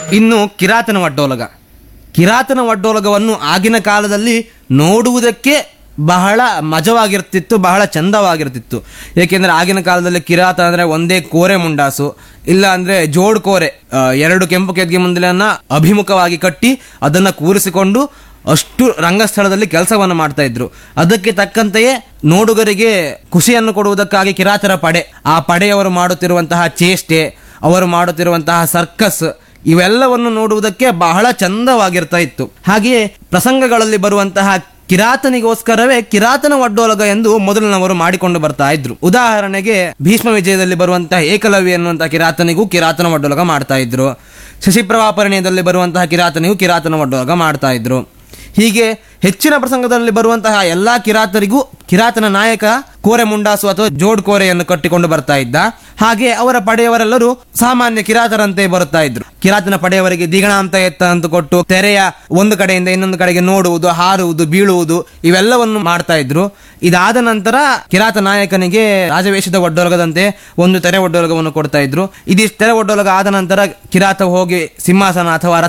ಇನ್ನು ಕಿರಾತನ ವಡ್ಡೋಲಗ ಕಿರಾತನ ವಡ್ಡೋಲಗವನ್ನು ಆಗಿನ ಕಾಲದಲ್ಲಿ ನೋಡುವುದಕ್ಕೆ ಬಹಳ ಮಜವಾಗಿರ್ತಿತ್ತು ಬಹಳ ಚಂದವಾಗಿರ್ತಿತ್ತು ಏಕೆಂದರೆ ಆಗಿನ ಕಾಲದಲ್ಲಿ ಕಿರಾತ ಅಂದರೆ ಒಂದೇ ಕೋರೆ ಮುಂಡಾಸು ಇಲ್ಲ ಅಂದರೆ ಜೋಡ್ ಕೋರೆ ಆ, ಎರಡು ಕೆಂಪು ಕೆದ್ಗೆ ಮುಂದಲನ್ನ ಅಭಿಮುಖವಾಗಿ ಕಟ್ಟಿ ಅದನ್ನು ಕೂರಿಸಿಕೊಂಡು ಅಷ್ಟು ರಂಗಸ್ಥಳದಲ್ಲಿ ಕೆಲಸವನ್ನು ಮಾಡ್ತಾ ಇದ್ರು ಅದಕ್ಕೆ ತಕ್ಕಂತೆಯೇ ನೋಡುಗರಿಗೆ ಖುಷಿಯನ್ನು ಕೊಡುವುದಕ್ಕಾಗಿ ಕಿರಾತರ ಪಡೆ ಆ ಪಡೆಯವರು ಮಾಡುತ್ತಿರುವಂತಹ ಚೇಷ್ಟೆ ಅವರು ಮಾಡುತ್ತಿರುವಂತಹ ಸರ್ಕಸ್ ಇವೆಲ್ಲವನ್ನು ನೋಡುವುದಕ್ಕೆ ಬಹಳ ಚಂದವಾಗಿರ್ತಾ ಇತ್ತು ಹಾಗೆಯೇ ಪ್ರಸಂಗಗಳಲ್ಲಿ ಬರುವಂತಹ ಕಿರಾತನಿಗೋಸ್ಕರವೇ ಕಿರಾತನ ಒಡ್ಡೋಲಗ ಎಂದು ಮೊದಲಿನವರು ಮಾಡಿಕೊಂಡು ಬರ್ತಾ ಇದ್ರು ಉದಾಹರಣೆಗೆ ಭೀಷ್ಮ ವಿಜಯದಲ್ಲಿ ಬರುವಂತಹ ಏಕಲವ್ಯ ಎನ್ನುವಂತಹ ಕಿರಾತನಿಗೂ ಕಿರಾತನ ಒಡ್ಡೋಲಗ ಮಾಡ್ತಾ ಇದ್ರು ಶಶಿಪ್ರಭಾಪರ್ಣ್ಯದಲ್ಲಿ ಬರುವಂತಹ ಕಿರಾತನಿಗೂ ಕಿರಾತನ ಒಡ್ಡೋಲಗ ಮಾಡ್ತಾ ಇದ್ರು ಹೀಗೆ ಹೆಚ್ಚಿನ ಪ್ರಸಂಗದಲ್ಲಿ ಬರುವಂತಹ ಎಲ್ಲಾ ಕಿರಾತರಿಗೂ ಕಿರಾತನ ನಾಯಕ ಕೋರೆ ಮುಂಡಾಸು ಅಥವಾ ಜೋಡ್ ಕೋರೆಯನ್ನು ಕಟ್ಟಿಕೊಂಡು ಬರ್ತಾ ಇದ್ದ ಹಾಗೆ ಅವರ ಪಡೆಯವರೆಲ್ಲರೂ ಸಾಮಾನ್ಯ ಕಿರಾತರಂತೆ ಬರುತ್ತಾ ಇದ್ರು ಕಿರಾತನ ಪಡೆಯವರಿಗೆ ದಿಗಣ ಅಂತ ಎತ್ತ ಅಂತ ಕೊಟ್ಟು ತೆರೆಯ ಒಂದು ಕಡೆಯಿಂದ ಇನ್ನೊಂದು ಕಡೆಗೆ ನೋಡುವುದು ಹಾರುವುದು ಬೀಳುವುದು ಇವೆಲ್ಲವನ್ನು ಮಾಡ್ತಾ ಇದ್ರು ಇದಾದ ನಂತರ ಕಿರಾತ ನಾಯಕನಿಗೆ ರಾಜವೇಷದ ಒಡ್ಡೊಲಗದಂತೆ ಒಂದು ತೆರೆ ಒಡ್ಡೊಲಗವನ್ನು ಕೊಡ್ತಾ ಇದ್ರು ಇದಿಷ್ಟು ತೆರೆ ಒಡ್ಡೊಲಗ ಆದ ನಂತರ ಕಿರಾತ ಹೋಗಿ ಸಿಂಹಾಸನ ಅಥವಾ